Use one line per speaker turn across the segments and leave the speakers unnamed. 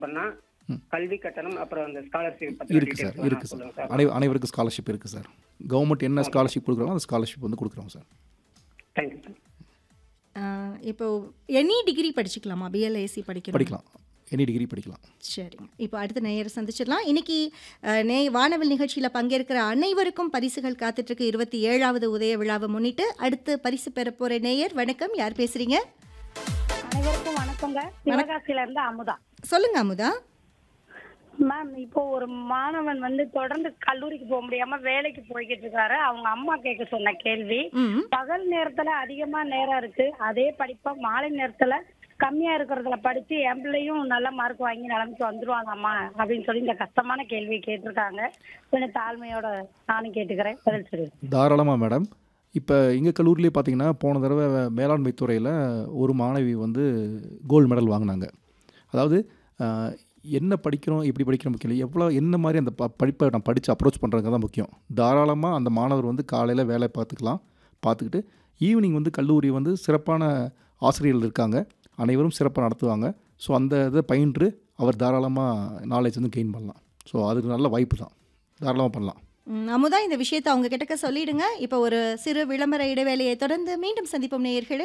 பண்ணா கல்வி கட்டணம் அப்புறம் அந்த ஸ்காலர்ஷிப்
இருக்கு சார் இருக்கு சார் அனை அனைவருக்கும் ஸ்காலர்ஷிப் இருக்குது சார் கவர்மெண்ட் என்ன ஸ்காலர்ஷிப் கொடுக்குறாங்களோ அந்த ஸ்காலர்ஷிப் வந்து கொடுக்குறோம் சார்
தேங்க்யூ சார்
ஆஹ் இப்போ எனி டிகிரி படிச்சுக்கலாமா பிஎல்ஏசி படிக்கணும்
படிக்கலாம் எனி டிகிரி படிக்கலாம்
சரிங்க இப்போ அடுத்த நேயரை சந்திச்சிடலாம் இன்னைக்கு அஹ், நே வானவில் நிகழ்ச்சியில் பங்கேற்கிற அனைவருக்கும் பரிசுகள் காத்துட்ருக்கு இருபத்தி ஏழாவது உதய விழாவை முன்னிட்டு அடுத்து பரிசு பெற போகிற நேயர் வணக்கம் யார் பேசுறீங்க
அனைவருக்கும் வணக்கங்க சிவகாசியில இருந்து அமுதா
சொல்லுங்க அமுதா
மேம் இப்போ ஒரு மாணவன் வந்து தொடர்ந்து கல்லூரிக்கு போக முடியாம வேலைக்கு போய்கிட்டு இருக்காரு அவங்க அம்மா கேட்க சொன்ன கேள்வி
ம்
பகல் நேரத்துல அதிகமா நேரம் இருக்கு அதே படிப்பா மாலை நேரத்துல கம்மியா இருக்கிறதுல படிச்சு என் பிள்ளையும் நல்ல மார்க் வாங்கி நிலைமைக்கு வந்துருவாங்கம்மா அப்படின்னு சொல்லி இந்த கஷ்டமான கேள்வி கேட்டிருக்காங்க கொஞ்சம் தாழ்மையோட நானும் கேட்டுக்கிறேன் பதில் சொல்லு
தாராளமாக மேடம் இப்போ எங்கள் கல்லூரியிலே பார்த்தீங்கன்னா போன தடவை மேலாண்மை துறையில் ஒரு மாணவி வந்து கோல்டு மெடல் வாங்கினாங்க அதாவது ஆஹ், என்ன படிக்கிறோம் எப்படி படிக்கிறோம் முக்கியம் இல்லை எவ்வளோ என்ன மாதிரி அந்த ப படிப்பை நான் படித்து அப்ரோச் பண்ணுறது தான் முக்கியம் தாராளமாக அந்த மாணவர் வந்து காலையில் வேலை பார்த்துக்கலாம் பார்த்துக்கிட்டு ஈவினிங் வந்து கல்லூரி வந்து சிறப்பான ஆசிரியர்கள் இருக்காங்க அனைவரும் சிறப்பாக நடத்துவாங்க ஸோ அந்த இதை பயின்று அவர் தாராளமாக நாலேஜ் வந்து கெயின் பண்ணலாம் ஸோ அதுக்கு நல்ல வாய்ப்பு தான் தாராளமாக பண்ணலாம்
ம், அமுதா இந்த விஷயத்தை அவங்க கிட்டக்க சொல்லிடுங்க இப்போ ஒரு சிறு விளம்பர இடைவேளையை தொடர்ந்து மீண்டும் சந்திப்போம் நேயர்களே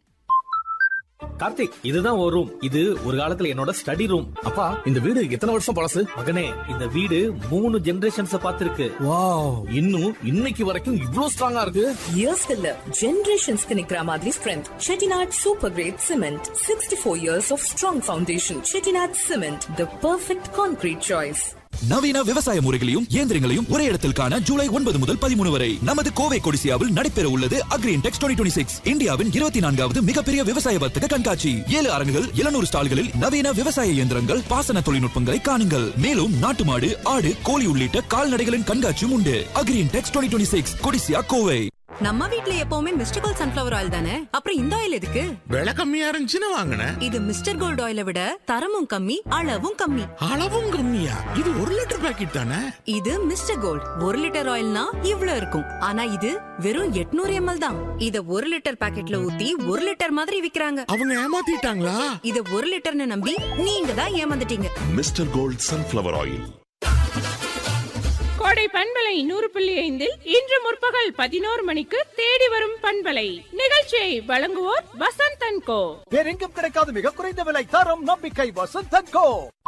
கார்த்திக் இதுதான் ஒரு ரூம் இது ஒரு காலத்துல என்னோட ஸ்டடி ரூம்
அப்பா இந்த வீடு எத்தனை வருஷம் பழசு
மகனே இந்த வீடு மூணு ஜெனரேஷன்ஸ் பார்த்திருக்கு
வாவ் இன்னும் இன்னைக்கு வரைக்கும் இவ்ளோ ஸ்ட்ராங்கா இருக்கு
Years இல்ல ஜெனரேஷன்ஸ்க்கு நிக்கிற மாதிரி strength Chettinad super great cement sixty four years of strong foundation Chettinad cement the perfect concrete choice
நவீன விவசாய முறைகளையும் இயந்திரங்களையும் ஒரே இடத்தில் காண ஜூலை ஒன்பது முதல் பதிமூணு வரை நமது கோவை கொடிசியாவில் நடைபெற உள்ளது அக்ரீன் டெக்ஸ் டுவெண்ட்டி சிக்ஸ் இந்தியாவின் இருபத்தி நான்காவது மிகப்பெரிய விவசாய வர்த்தக கண்காட்சி ஏழு அரங்குகள் எழுநூறு ஸ்டால்களில் நவீன விவசாய இயந்திரங்கள் பாசன தொழில்நுட்பங்களை காணுங்கள் மேலும் நாட்டு மாடு ஆடு கோழி உள்ளிட்ட கால்நடைகளின் கண்காட்சியும் உண்டு Agrintex twenty six Codissia Kovai
நம்ம வீட்ல எப்பவுமே மிஸ்டர் கோல்ட் சன்ஃபிளவர் ஆயில் தானே அப்புறம் இந்த ஆயில் எதுக்கு
விலை கம்மியா இருந்துச்சுன்னு வாங்கினேன்
இது மிஸ்டர் கோல்ட் ஆயிலை விட தரமும் கம்மி அளவும் கம்மி
அளவும் கம்மியா இது ஒரு லிட்டர் பாக்கெட் தானே
இது மிஸ்டர் கோல்ட் ஒரு லிட்டர் ஆயில்னா இவ்ளோ இருக்கும் ஆனா இது வெறும் 800 எம்எல் தான் இத ஒரு லிட்டர் பாக்கெட்ல ஊத்தி ஒரு லிட்டர் மாதிரி விக்கிறாங்க
அவங்க ஏமாத்திட்டாங்களா
இத ஒரு லிட்டர்னு நம்பி நீங்க தான் ஏமாந்துட்டீங்க
Mister Gold sunflower oil
Kodai பண்பலை நூறு புள்ளி ஐந்தில் இன்று முற்பகல் பதினோரு மணிக்கு தேடி வரும் பண்பலை நிகழ்ச்சியை வழங்குவோர் வசந்த் அண்ட் கோ
வேறெங்கும் கிடைக்காத மிக குறைந்த விலை தரம் நம்பிக்கை வசந்தன் கோ